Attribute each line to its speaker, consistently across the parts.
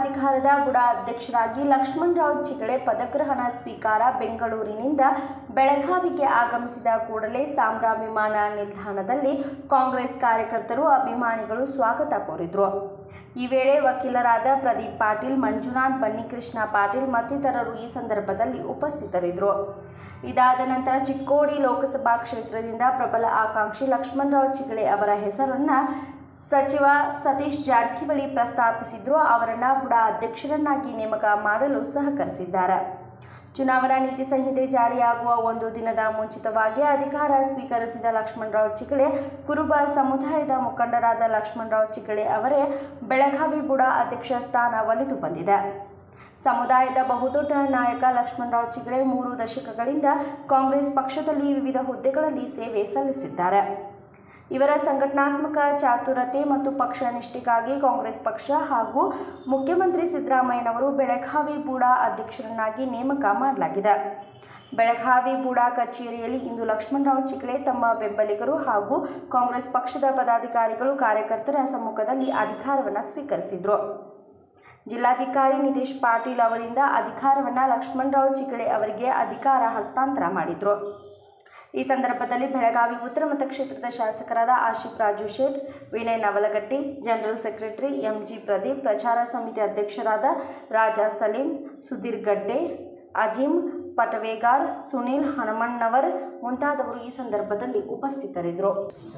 Speaker 1: ಅಧಿಕಾರದ ಬುಡ ಅಧ್ಯಕ್ಷರಾಗಿ ಲಕ್ಷ್ಮಣರಾವ್ ಚಿಗಡೆ ಪದಗ್ರಹಣ ಸ್ವೀಕಾರ ಬೆಂಗಳೂರಿನಿಂದ ಬೆಳಗಾವಿಗೆ ಆಗಮಿಸಿದ ಕೂಡಲೇ ಸಾಂಬ್ರಾ ವಿಮಾನ ನಿಲ್ದಾಣದಲ್ಲಿ ಕಾಂಗ್ರೆಸ್ ಕಾರ್ಯಕರ್ತರು ಅಭಿಮಾನಿಗಳು ಸ್ವಾಗತ ಕೋರಿದರು ಈ ವೇಳೆ ವಕೀಲರಾದ ಪ್ರದೀಪ್ ಪಾಟೀಲ್ ಮಂಜುನಾಥ್ ಬನ್ನಿಕೃಷ್ಣ ಪಾಟೀಲ್ ಮತ್ತಿತರರು ಈ ಸಂದರ್ಭದಲ್ಲಿ ಉಪಸ್ಥಿತರಿದ್ದರು ಇದಾದ ನಂತರ ಚಿಕ್ಕೋಡಿ ಲೋಕಸಭಾ ಕ್ಷೇತ್ರದಿಂದ ಪ್ರಬಲ ಆಕಾಂಕ್ಷಿ ಲಕ್ಷ್ಮಣರಾವ್ ಚಿಗಳೆ ಅವರ ಹೆಸರನ್ನು ಸಚಿವ ಸತೀಶ್ ಜಾರಕಿಹೊಳಿ ಪ್ರಸ್ತಾಪಿಸಿದ್ರು ಅವರನ್ನು ಬುಡ ಅಧ್ಯಕ್ಷರನ್ನಾಗಿ ನೇಮಕ ಮಾಡಲು ಸಹಕರಿಸಿದ್ದಾರೆ ಚುನಾವಣಾ ನೀತಿ ಸಂಹಿತೆ ಜಾರಿಯಾಗುವ ಒಂದು ದಿನದ ಮುಂಚಿತವಾಗಿ ಅಧಿಕಾರ ಸ್ವೀಕರಿಸಿದ ಲಕ್ಷ್ಮಣರಾವ್ ಚಿಗಳೆ ಕುರುಬ ಸಮುದಾಯದ ಮುಖಂಡರಾದ ಲಕ್ಷ್ಮಣರಾವ್ ಚಿಗಳೆ ಅವರೇ ಬೆಳಗಾವಿ ಬುಡ ಅಧ್ಯಕ್ಷ ಸ್ಥಾನ ಒಲಿದು ಬಂದಿದೆ ಸಮುದಾಯದ ಬಹುದೊಡ್ಡ ನಾಯಕ ಲಕ್ಷ್ಮಣರಾವ್ ಚಿಗಳೆ ಮೂರು ದಶಕಗಳಿಂದ ಕಾಂಗ್ರೆಸ್ ಪಕ್ಷದಲ್ಲಿ ವಿವಿಧ ಹುದ್ದೆಗಳಲ್ಲಿ ಸೇವೆ ಸಲ್ಲಿಸಿದ್ದಾರೆ ಇವರ ಸಂಘಟನಾತ್ಮಕ ಚಾತುರತೆ ಮತ್ತು ಪಕ್ಷ ನಿಷ್ಠೆಗಾಗಿ ಕಾಂಗ್ರೆಸ್ ಪಕ್ಷ ಹಾಗೂ ಮುಖ್ಯಮಂತ್ರಿ ಸಿದ್ದರಾಮಯ್ಯನವರು ಬೆಳಗಾವಿ ಬೂಡಾ ಅಧ್ಯಕ್ಷರನ್ನಾಗಿ ನೇಮಕ ಮಾಡಲಾಗಿದೆ ಬೆಳಗಾವಿ ಬೂಡಾ ಕಚೇರಿಯಲ್ಲಿ ಇಂದು ಲಕ್ಷ್ಮಣರಾವ್ ಚಿಕ್ಳೆ ತಮ್ಮ ಬೆಂಬಲಿಗರು ಹಾಗೂ ಕಾಂಗ್ರೆಸ್ ಪಕ್ಷದ ಪದಾಧಿಕಾರಿಗಳು ಕಾರ್ಯಕರ್ತರ ಸಮ್ಮುಖದಲ್ಲಿ ಅಧಿಕಾರವನ್ನು ಸ್ವೀಕರಿಸಿದರು ಜಿಲ್ಲಾಧಿಕಾರಿ ನಿತೇಶ್ ಪಾಟೀಲ್ ಅವರಿಂದ ಅಧಿಕಾರವನ್ನು ಲಕ್ಷ್ಮಣರಾವ್ ಚಿಗಳೆ ಅವರಿಗೆ ಅಧಿಕಾರ ಹಸ್ತಾಂತರ ಮಾಡಿದರು ಈ ಸಂದರ್ಭದಲ್ಲಿ ಬೆಳಗಾವಿ ಉತ್ತರ ಮತಕ್ಷೇತ್ರದ ಶಾಸಕರಾದ Asif Raju Sait Vinay Navalagatti general secretary M G Pradeep ಪ್ರಚಾರ ಸಮಿತಿ ಅಧ್ಯಕ್ಷರಾದ ರಾಜಾ ಸಲೀಂ ಸುಧೀರ್ ಗಡ್ಡೆ ಅಜೀಂ ಪಟವೇಗಾರ್ ಸುನೀಲ್ ಹನುಮಣ್ಣವರ್ ಮುಂತಾದವರು ಈ ಸಂದರ್ಭದಲ್ಲಿ ಉಪಸ್ಥಿತರಿದ್ದರು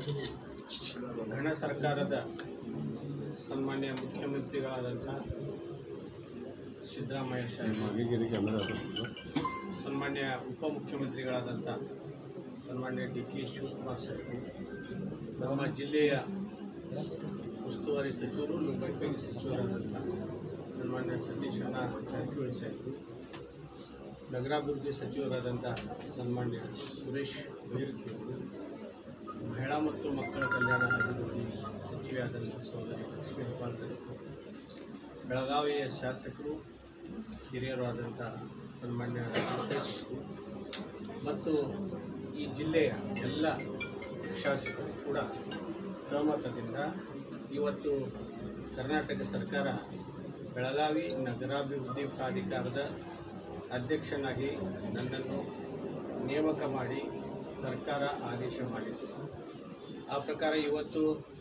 Speaker 2: ಘನ ಸರ್ಕಾರದ ಸನ್ಮಾನ್ಯ ಮುಖ್ಯಮಂತ್ರಿಗಳಾದಂಥ ಸಿದ್ದರಾಮಯ್ಯ ಸಾಹೇಬರು ಸನ್ಮಾನ್ಯ ಉಪಮುಖ್ಯಮಂತ್ರಿಗಳಾದಂಥ ಸನ್ಮಾನ್ಯ ಡಿ ಕೆ ಶಿವಕುಮಾರ್ ಸಾಹೇಬರು ನಮ್ಮ ಜಿಲ್ಲೆಯ ಉಸ್ತುವಾರಿ ಸಚಿವರು ಲೋಕೋಪಯೋಗಿ ಸಚಿವರಾದಂಥ ಸನ್ಮಾನ್ಯ ಸತೀಶಣ್ಣ ಜಾರಕಿಹೊಳಿ ಸಾಹೇಬರು ನಗರಾಭಿವೃದ್ಧಿ ಸಚಿವರಾದಂಥ ಸನ್ಮಾನ್ಯ ಸುರೇಶ್ ಬೈರತಿ ಅವರು ಮಹಿಳಾ ಮತ್ತು ಮಕ್ಕಳ ಕಲ್ಯಾಣ ಅಭಿವೃದ್ಧಿ ಸಚಿವೆಯಾದಂಥ ಸೋದರಿ ಲಕ್ಷ್ಮೀ ಹೆಬ್ಬಾಳ್ಕರ್ ಬೆಳಗಾವಿಯ ಶಾಸಕರು ಹಿರಿಯರು ಆದಂಥ ಸನ್ಮಾನ್ಯ ರಾಜೇಶ್ ಅವರು ಮತ್ತು ಈ ಜಿಲ್ಲೆಯ ಎಲ್ಲ ಶಾಸಕರು ಕೂಡ ಸಹಮತದಿಂದ ಇವತ್ತು ಕರ್ನಾಟಕ ಸರ್ಕಾರ ಬೆಳಗಾವಿ ನಗರಾಭಿವೃದ್ಧಿ ಪ್ರಾಧಿಕಾರದ ಅಧ್ಯಕ್ಷನಾಗಿ ನನ್ನನ್ನು ನೇಮಕ ಮಾಡಿ ಸರ್ಕಾರ ಆದೇಶ ಮಾಡಿತು ಆ ಪ್ರಕಾರ ಇವತ್ತು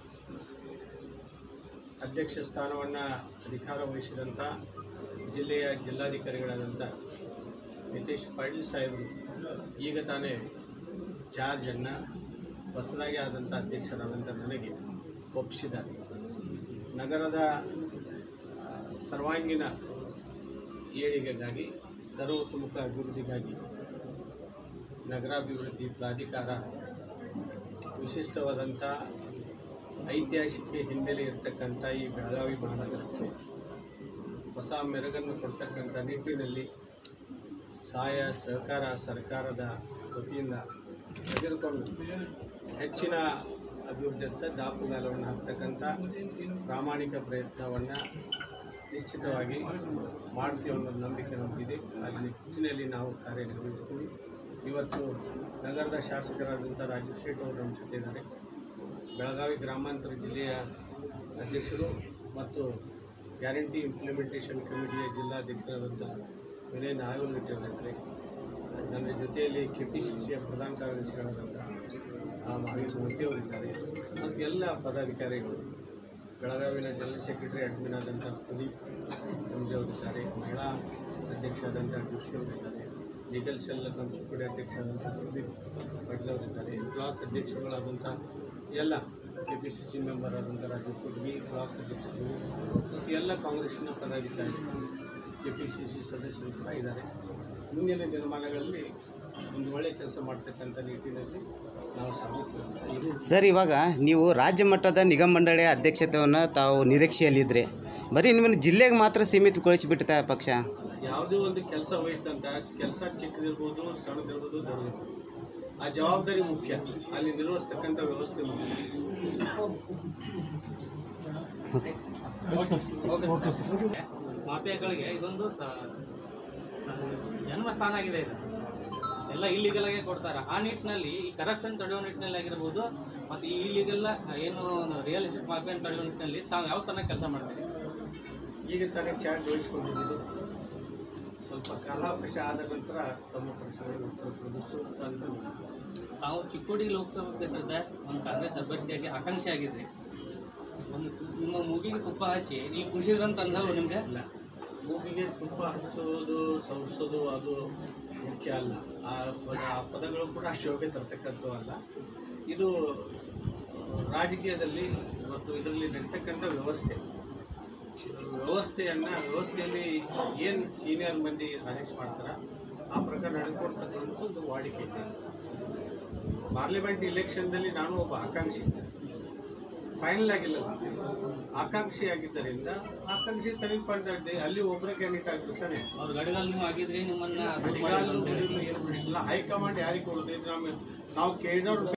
Speaker 2: ಅಧ್ಯಕ್ಷ ಸ್ಥಾನವನ್ನು ಅಧಿಕಾರ ವಹಿಸಿದಂಥ ಜಿಲ್ಲೆಯ ಜಿಲ್ಲಾಧಿಕಾರಿಗಳಾದಂಥ ನಿತೇಶ್ ಪಾಟೀಲ್ ಸಾಹೇಬರು ಈಗ ತಾನೇ ಚಾರ್ಜನ್ನು ಹೊಸದಾಗಿ ಆದಂಥ ಅಧ್ಯಕ್ಷರಾದಂಥ ನನಗೆ ಒಪ್ಪಿಸಿದ್ದಾರೆ ನಗರದ ಆ, ಸರ್ವಾಂಗೀಣ ಏಳಿಗೆಗಾಗಿ ಸರ್ವತೋಮುಖ ಅಭಿವೃದ್ಧಿಗಾಗಿ ನಗರಾಭಿವೃದ್ಧಿ ಪ್ರಾಧಿಕಾರ ವಿಶಿಷ್ಟವಾದಂಥ ಐತಿಹಾಸಿಕ ಹಿನ್ನೆಲೆ ಇರತಕ್ಕಂಥ ಈ ಬೆಳಗಾವಿ ಮಹಾನಗರಕ್ಕೆ ಹೊಸ ಮೆರುಗನ್ನು ಕೊಡ್ತಕ್ಕಂಥ ನಿಟ್ಟಿನಲ್ಲಿ ಸಹಾಯ ಸಹಕಾರ ಸರ್ಕಾರದ ವತಿಯಿಂದ ತೆಗೆದುಕೊಂಡು ಹೆಚ್ಚಿನ ಅಭಿವೃದ್ಧಿಯತ್ತ ದಾಪುಗಾಲವನ್ನು ಹಾಕ್ತಕ್ಕಂಥ ಪ್ರಾಮಾಣಿಕ ಪ್ರಯತ್ನವನ್ನು ನಿಶ್ಚಿತವಾಗಿ ಮಾಡ್ತೀವಿ ಅನ್ನೋ ನಂಬಿಕೆ ನಮಗಿದೆ ಆ ನಿಟ್ಟಿನಲ್ಲಿ ನಾವು ಕಾರ್ಯನಿರ್ವಹಿಸ್ತೀವಿ ಇವತ್ತು ನಗರದ ಶಾಸಕರಾದಂಥ ರಾಜು ಶೇಟ್ ಅವರು ನಮ್ಮ ಜೊತೆ ಇದ್ದಾರೆ ಬೆಳಗಾವಿ ಗ್ರಾಮಾಂತರ ಜಿಲ್ಲೆಯ ಅಧ್ಯಕ್ಷರು ಮತ್ತು ಗ್ಯಾರಂಟಿ ಇಂಪ್ಲಿಮೆಂಟೇಷನ್ ಕಮಿಟಿಯ ಜಿಲ್ಲಾಧ್ಯಕ್ಷರಾದಂಥ ವಿನಯ್ ನಾಯಕನಟ್ಟಿ ಅವರಿದ್ದಾರೆ ನನ್ನ ಜೊತೆಯಲ್ಲಿ ಕೆ ಪಿ ಸಿ ಸಿಯ ಪ್ರಧಾನ ಕಾರ್ಯದರ್ಶಿಗಳಾದಂಥ ಆ, ಮಹಾವೀರ್ ಮೂರ್ತಿ ಅವರಿದ್ದಾರೆ ಮತ್ತು ಎಲ್ಲ ಪದಾಧಿಕಾರಿಗಳು ಬೆಳಗಾವಿನ ಜನರಲ್ ಸೆಕ್ರೆಟರಿ ಅಡ್ಮಿನ್ ಆದಂಥ ಪ್ರದೀಪ್ ಎಮ್ಜಿ ಅವರಿದ್ದಾರೆ ಮಹಿಳಾ ಅಧ್ಯಕ್ಷ ಆದಂಥ ಜೋಶಿ ಅವರಿದ್ದಾರೆ ಲೀಗಲ್ ಸೆಲ್ ನಮ್ಮ ಚಿಕ್ಕುಡಿ ಅಧ್ಯಕ್ಷ ಆದಂಥ ಪ್ರದೀಪ್ ಪಾಟೀಲ್ ಅವರಿದ್ದಾರೆ ಬ್ಲಾಕ್ ಅಧ್ಯಕ್ಷಗಳಾದಂಥ ಎಲ್ಲ K P C C member ಆದಂಥ ರಾಜು ಕುಡ್ಗಿ ಬ್ಲಾಕ್ ಅಧ್ಯಕ್ಷರು ಮತ್ತು ಎಲ್ಲ ಕಾಂಗ್ರೆಸ್ಸಿನ ಪದಾಧಿಕಾರಿಗಳು ಕೆ ಪಿ ಸಿ ಸಿ ಸದಸ್ಯರು ಕೂಡ ಇದ್ದಾರೆ ಮುಂದಿನ ದಿನಮಾನಗಳಲ್ಲಿ ಒಂದು ಒಳ್ಳೆಯ ಕೆಲಸ ಮಾಡ್ತಕ್ಕಂಥ ನಿಟ್ಟಿನಲ್ಲಿ ನಾವು ಸಾಗುತ್ತೇವೆ ಅಂತ ಇದೆ
Speaker 3: ಸರ್ ಇವಾಗ ನೀವು ರಾಜ್ಯ ಮಟ್ಟದ ನಿಗಮ ಮಂಡಳಿಯ ಅಧ್ಯಕ್ಷತೆಯನ್ನು ತಾವು ನಿರೀಕ್ಷೆಯಲ್ಲಿದ್ದರೆ ಬರೀ ನಿಮ್ಮನ್ನು ಜಿಲ್ಲೆಗೆ ಮಾತ್ರ ಸೀಮಿತಗೊಳಿಸಿಬಿಡ್ತಾ ಪಕ್ಷ
Speaker 2: ಯಾವುದೇ ಒಂದು ಕೆಲಸ ವಹಿಸಿದಂಥ ಕೆಲಸ ಚಿಕ್ಕದಿರ್ಬೋದು ಸಣ್ಣದಿರ್ಬೋದು ದೊಡ್ಡದಿರ್ಬೋದು ಆ ಜವಾಬ್ದಾರಿ ಮುಖ್ಯ ಅಲ್ಲಿ ನಿರ್ವಹಿಸ್ತಕ್ಕಂಥ ವ್ಯವಸ್ಥೆ ಮುಖ್ಯ
Speaker 4: ಮಾಫಿಯಾಗಳಿಗೆ ಇದೊಂದು ಸ- ಸ- ಜನ್ಮ ಸ್ಥಾನ ಆಗಿದೆ ಇದು ಎಲ್ಲ ಇಲ್ಲಿಗಲ್ ಆಗಿ ಕೊಡ್ತಾರೆ ಆ ನಿಟ್ಟಿನಲ್ಲಿ ಈ ಕರಪ್ಷನ್ ತಡೆಯೋ ನಿಟ್ಟಿನಲ್ಲಿ ಆಗಿರ್ಬೋದು ಮತ್ತು ಈ ಇಲ್ಲಿಗೆಲ್ಲ ಏನು ರಿಯಲ್ ಎಸ್ಟೇಟ್ ಮಾಫಿಯನ್ ತಡೆಯೋ ನಿಟ್ಟಿನಲ್ಲಿ ತಾವು ಯಾವ ಥರ ಕೆಲಸ ಮಾಡ್ತೀರಿ
Speaker 2: ಈಗ ತಾನೇ ಚಾರ್ಜ್ ವಹಿಸ್ಕೊಂಡಿದ್ದೀನಿ ಸ್ವಲ್ಪ ಕಾಲಾವಕಾಶ ಆದ ನಂತರ ತಮ್ಮ ಪ್ರಶ್ನೆಗಳನ್ನು ಉತ್ತರ ಕೊಡೋದು ಸೂಕ್ತ ಅಂತ ನಾನು
Speaker 4: ತಾವು ಚಿಕ್ಕೋಡಿ ಲೋಕಸಭಾ ಕ್ಷೇತ್ರದ ಒಂದು ಕಾಂಗ್ರೆಸ್ ಅಭ್ಯರ್ಥಿಯಾಗಿ ಆಕಾಂಕ್ಷಿ ಆಗಿದ್ರಿ ಒಂದು ನಿಮ್ಮ ಮೂಗಿಗೆ ತುಪ್ಪ ಹಚ್ಚಿ ನೀವು ಖುಷಿದ್ರಂತ ಅಂದಲ್ವ ನಿಮ್ಗೆ
Speaker 2: ಇಲ್ಲ ಮೂಗಿಗೆ ತುಪ್ಪ ಹಚ್ಚೋದು ಸವರಿಸೋದು ಅದು ಮುಖ್ಯ ಅಲ್ಲ ಆ ಪದ ಆ ಪದಗಳು ಕೂಡ ಶೋಭೆ ತರ್ತಕ್ಕಂಥವು ಅಲ್ಲ ಇದು ಆ, ರಾಜಕೀಯದಲ್ಲಿ ಮತ್ತು ಇದರಲ್ಲಿ ನಡೀತಕ್ಕಂಥ ವ್ಯವಸ್ಥೆ ವ್ಯವಸ್ಥೆಯನ್ನು ವ್ಯವಸ್ಥೆಯಲ್ಲಿ ಏನು ಸೀನಿಯರ್ ಮಂದಿ ಅರೆಸ್ಟ್ ಮಾಡ್ತಾರ ಆ ಪ್ರಕಾರ ನಡೆದುಕೊಡ್ತಕ್ಕಂಥ ಒಂದು ವಾಡಿಕೆ ಇದೆ ಪಾರ್ಲಿಮೆಂಟ್ ಇಲೆಕ್ಷನ್ದಲ್ಲಿ ನಾನು ಒಬ್ಬ ಆಕಾಂಕ್ಷಿ ಫೈನಲ್ ಆಗಿಲ್ಲ ಆಕಾಂಕ್ಷಿ ಆಗಿದ್ದರಿಂದ ಆಕಾಂಕ್ಷಿ ತನಿಖೆ ಅಲ್ಲಿ ಒಬ್ಬರೇ ಕ್ಯಾಂಡಿಡೇಟ್ ಆಗಿರ್ತಾನೆ
Speaker 4: ಅವ್ರ ಗಡಿಗಾಲ್ ನೀವು ಆಗಿದ್ರಿ ನಿಮ್ಮನ್ನ vote ಮಾಡಿಲ್ಲ
Speaker 2: ಅಧಿಕಾರದ್ದು
Speaker 4: ಅಂತ ಹೇಳಿ.
Speaker 2: ಏನು ಪ್ರಶ್ನೆ ಇಲ್ಲ ಹೈಕಮಾಂಡ್ ಯಾರಿಗೆ ಕೊಡೋದು ಇದು ನಮ್ಮ ನಾವು ಕೇಳಿದವ್ರು